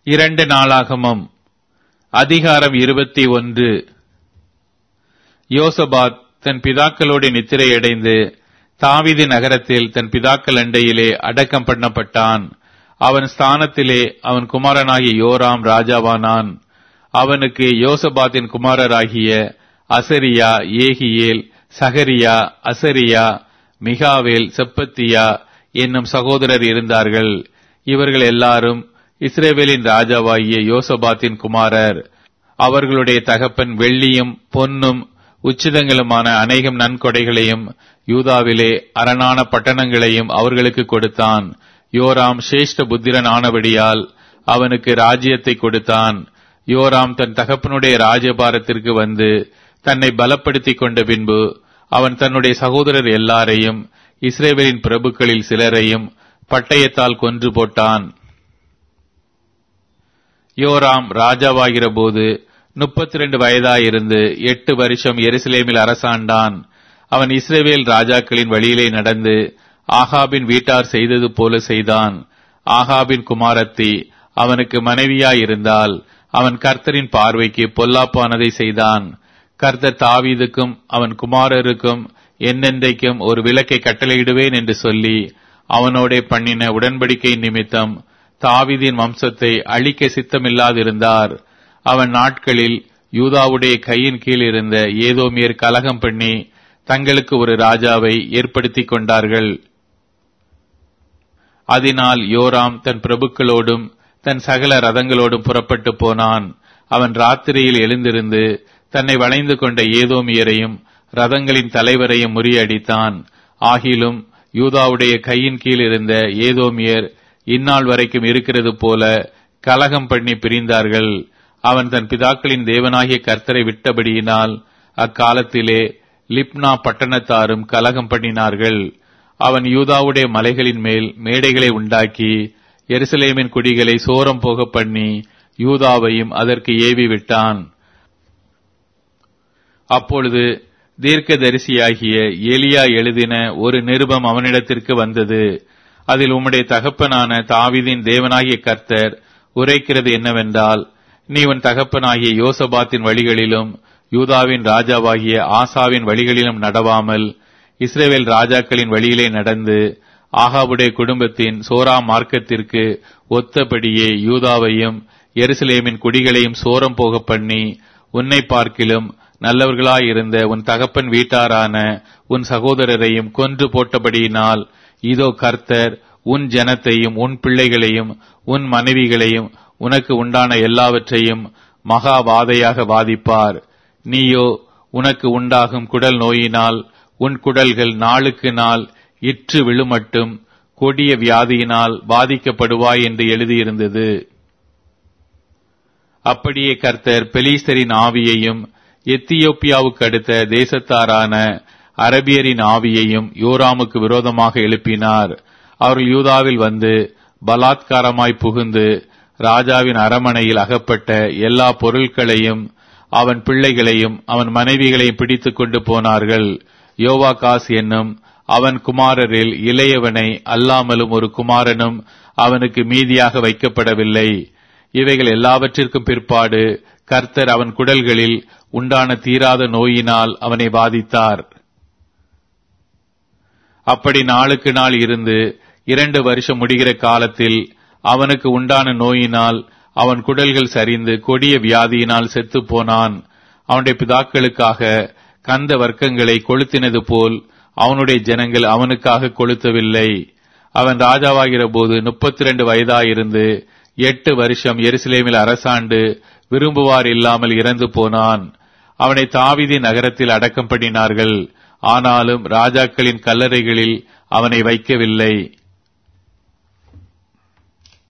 இரண்டு நாளாகமம் அதிகாரம் இருபத்தி ஒன்று யோசபாத் தன் பிதாக்களோடு நித்திரையடைந்து தாவீது நகரத்தில் தன் பிதாக்கள் அண்டையிலே அடக்கம் பண்ணப்பட்டான் அவன் ஸ்தானத்திலே அவன் குமாரனாகிய யோராம் ராஜாவானான் அவனுக்கு யோசபாத்தின் குமாரராகிய அசரியா ஏகியேல் சகரியா அசரியா மிகாவேல் செப்பத்தியா என்னும் சகோதரர் இருந்தார்கள் இவர்கள் எல்லாரும் இஸ்ரேவேலின் ராஜாவாகிய யோசபாத்தின் குமாரர் அவர்களுடைய தகப்பன் வெள்ளியும் பொன்னும் உச்சிதங்களுமான அநேகம் நன்கொடைகளையும் யூதாவிலே அரணான பட்டணங்களையும் அவர்களுக்கு கொடுத்தான் யோராம் சிரேஷ்ட புத்திரன் ஆனபடியால் அவனுக்கு ராஜ்யத்தை கொடுத்தான் யோராம் தன் தகப்பனுடைய ராஜபாரத்திற்கு வந்து தன்னை பலப்படுத்திக் கொண்ட பின்பு அவன் தன்னுடைய சகோதரர் எல்லாரையும் இஸ்ரேவேலின் பிரபுக்களில் சிலரையும் பட்டயத்தால் கொன்று போட்டான் யோராம் ராஜாவாகிற போது முப்பத்தி ரெண்டு வயதாயிருந்து எட்டு வருஷம் எருசலேமில் அரசாண்டான் அவன் இஸ்ரேவேல் ராஜாக்களின் வழியிலே நடந்து ஆகாபின் வீட்டார் செய்தது போல செய்தான் ஆகாபின் குமாரத்தி அவனுக்கு மனைவியாயிருந்தால் அவன் கர்த்தரின் பார்வைக்கு பொல்லாப்பானதை செய்தான் கர்த்தர் தாவீதுக்கும் அவன் குமாரருக்கும் என்னென்றைக்கும் ஒரு விளக்கை கட்டளையிடுவேன் என்று சொல்லி அவனோடே பண்ணின உடன்படிக்கை நிமித்தம் தாவீதின் வம்சத்தை அழிக்க சித்தமில்லாதிருந்தார் அவன் நாட்களில் யூதாவுடைய கையின் கீழ் இருந்த ஏதோமியர் கலகம் பண்ணி தங்களுக்கு ஒரு ராஜாவை ஏற்படுத்திக் கொண்டார்கள் அதனால் யோராம் தன் பிரபுக்களோடும் தன் சகல ரதங்களோடும் புறப்பட்டு போனான் அவன் ராத்திரியில் எழுந்திருந்து தன்னை வளைந்து கொண்ட ஏதோமியரையும் ரதங்களின் தலைவரையும் முறியடித்தான் ஆகிலும் யூதாவுடைய கையின் கீழ் இருந்த ஏதோமியர் இந்நாள் வரைக்கும் இருக்கிறது போல கலகம் பண்ணி பிரிந்தார்கள் அவன் தன் பிதாக்களின் தேவனாகிய கர்த்தரை விட்டபடியினால் அக்காலத்திலே லிப்னா பட்டணத்தாரும் கலகம் பண்ணினார்கள் அவன் யூதாவுடைய மலைகளின் மேல் மேடைகளை உண்டாக்கி எருசலேமின் குடிகளை சோரம் போக பண்ணி யூதாவையும் அதற்கு ஏவி விட்டான் அப்பொழுது தீர்க்கதரிசியாகிய எலியா எழுதின ஒரு நிருபம் அவனிடத்திற்கு வந்தது அதில் உம்முடைய தகப்பனான தாவிதின் தேவனாகிய கர்த்தர் உரைக்கிறது என்னவென்றால் நீ உன் தகப்பனாகிய யோசபாத்தின் வழிகளிலும் யூதாவின் ராஜாவாகிய ஆசாவின் வழிகளிலும் நடவாமல் இஸ்ரேவேல் ராஜாக்களின் வழியிலே நடந்து ஆகாவுடைய குடும்பத்தின் சோரா மார்க்கத்திற்கு ஒத்தபடியே யூதாவையும் எருசலேமின் குடிகளையும் சோரம் போக பண்ணி உன்னை பார்க்கிலும் நல்லவர்களாயிருந்த உன் தகப்பன் வீட்டாரான உன் சகோதரரையும் கொன்று போட்டபடியினால் இதோ கர்த்தர் உன் ஜனத்தையும் உன் பிள்ளைகளையும் உன் மனைவிகளையும் உனக்கு உண்டான எல்லாவற்றையும் மகா வாதையாக வாதிப்பார் நீயோ உனக்கு உண்டாகும் குடல் நோயினால் உன் குடல்கள் நாளுக்கு நாள் இற்று விழுமட்டும் கொடிய வியாதியினால் பாதிக்கப்படுவாய் என்று எழுதியிருந்தது அப்படியே கர்த்தர் பெலீஸ்தரின் ஆவியையும் எத்தியோப்பியாவுக்கு அடுத்த தேசத்தாரான அரபியரின் ஆவியையும் யோராமுக்கு விரோதமாக எழுப்பினார் அவர்கள் யூதாவில் வந்து பலாத்காரமாய் புகுந்து ராஜாவின் அரமனையில் அகப்பட்ட எல்லா பொருட்களையும் அவன் பிள்ளைகளையும் அவன் மனைவிகளையும் பிடித்துக் கொண்டு போனார்கள் யோவாகாஸ் என்னும் அவன் குமாரரில் இளையவனை அல்லாமலும் ஒரு குமாரனும் அவனுக்கு மீதியாக வைக்கப்படவில்லை இவைகள் எல்லாவற்றிற்கும் பிற்பாடு கர்த்தர் அவன் குடல்களில் உண்டான தீராத நோயினால் அவனை பாதித்தார் அப்படி நாளுக்கு நாள் இருந்து இரண்டு வருஷம் முடிகிற காலத்தில் அவனுக்கு உண்டான நோயினால் அவன் குடல்கள் சரிந்து கொடிய வியாதியினால் செத்து போனான் அவனுடைய பிதாக்களுக்காக கந்த வர்க்கங்களை கொளுத்தினது போல் அவனுடைய ஜனங்கள் அவனுக்காக கொளுத்தவில்லை அவன் ராஜாவாகிற போது முப்பத்தி ரெண்டு வயதாயிருந்து எட்டு வருஷம் எருசலேமில் அரசாண்டு விரும்புவார் இல்லாமல் இறந்து போனான் அவனை தாவிதி நகரத்தில் அடக்கம் பண்ணினார்கள் ஆனாலும் ராஜாக்களின் கல்லறைகளில் அவனை வைக்கவில்லை